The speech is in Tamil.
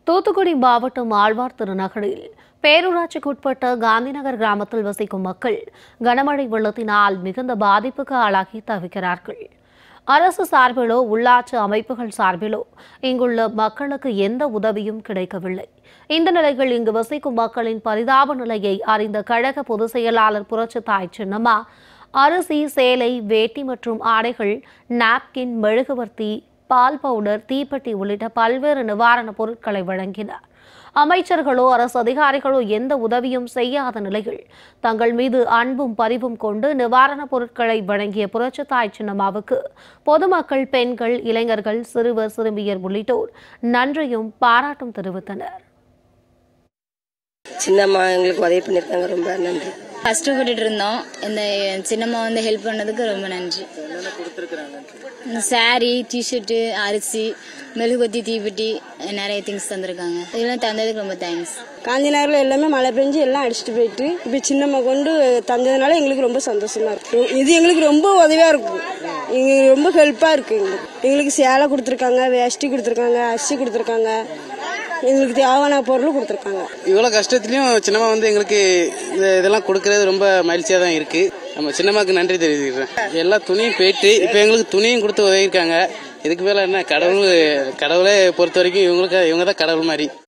தூத்துக்குடி மாவட்டம் ஆழ்வார் திருநகரில் பேரூராட்சிக்குட்பட்ட காந்திநகர் கிராமத்தில் வசிக்கும் மக்கள் கனமழை வெள்ளத்தினால் மிகுந்த பாதிப்புக்கு ஆளாகி தவிக்கிறார்கள் அரசு சார்பிலோ உள்ளாட்சி அமைப்புகள் சார்பிலோ இங்குள்ள மக்களுக்கு எந்த உதவியும் கிடைக்கவில்லை இந்த நிலையில் இங்கு வசிக்கும் மக்களின் பரிதாப நிலையை அறிந்த கழக பொதுச் செயலாளர் புரட்சி தாய் சின்னம்மா அரிசி சேலை வேட்டி மற்றும் ஆடைகள் நாப்கின் மெழுகுவர்த்தி பால் பவுடர் தீப்பெட்டி உள்ளிட்ட பல்வேறு நிவாரணப் பொருட்களை வழங்கினார் அமைச்சர்களோ அரசு அதிகாரிகளோ எந்த உதவியும் செய்யாத நிலையில் தங்கள் மீது அன்பும் பரிவும் கொண்டு நிவாரணப் பொருட்களை வழங்கிய புரட்சித்தாய் சின்னம்மாவுக்கு பொதுமக்கள் பெண்கள் இளைஞர்கள் சிறுவர் சிறுமியர் உள்ளிட்டோர் நன்றியும் பாராட்டும் தெரிவித்தனர் சின்னம்மா எங்களுக்கு உதவி பண்ணியிருக்காங்க ரொம்ப நன்றி கஷ்டப்பட்டுட்டு இருந்தோம் இந்த சின்னம்மா வந்து ஹெல்ப் பண்ணதுக்கு ரொம்ப நன்றி சாரி டிஷர்ட்டு அரிசி மெழுகுவத்தி தீப்பெட்டி நிறைய திங்ஸ் தந்திருக்காங்க இதெல்லாம் தந்ததுக்கு ரொம்ப தேங்க்ஸ் காந்தி நகரில் எல்லாமே மழை பெஞ்சு எல்லாம் அடிச்சுட்டு போயிட்டு இப்போ சின்னம்மா கொண்டு தந்ததுனால எங்களுக்கு ரொம்ப சந்தோஷமா இருக்கு இது எங்களுக்கு ரொம்ப உதவியா இருக்கும் எங்களுக்கு ரொம்ப ஹெல்ப்பா இருக்கு எங்களுக்கு எங்களுக்கு சேலை கொடுத்துருக்காங்க வேஷ்டி கொடுத்துருக்காங்க அரிசி கொடுத்துருக்காங்க எங்களுக்கு தேவையான பொருள் கொடுத்துருக்காங்க இவ்வளோ கஷ்டத்துலையும் சின்னம்மா வந்து எங்களுக்கு இந்த இதெல்லாம் கொடுக்கறது ரொம்ப மகிழ்ச்சியாக தான் இருக்கு நம்ம சின்னம்மாக்கு நன்றி தெரிவிக்கிறேன் எல்லா துணியும் போயிட்டு இப்போ எங்களுக்கு துணியும் கொடுத்து உதவிருக்காங்க இதுக்கு மேலே என்ன கடவுள் கடவுளே பொறுத்த வரைக்கும் இவங்களுக்கு இவங்க தான் கடவுள் மாதிரி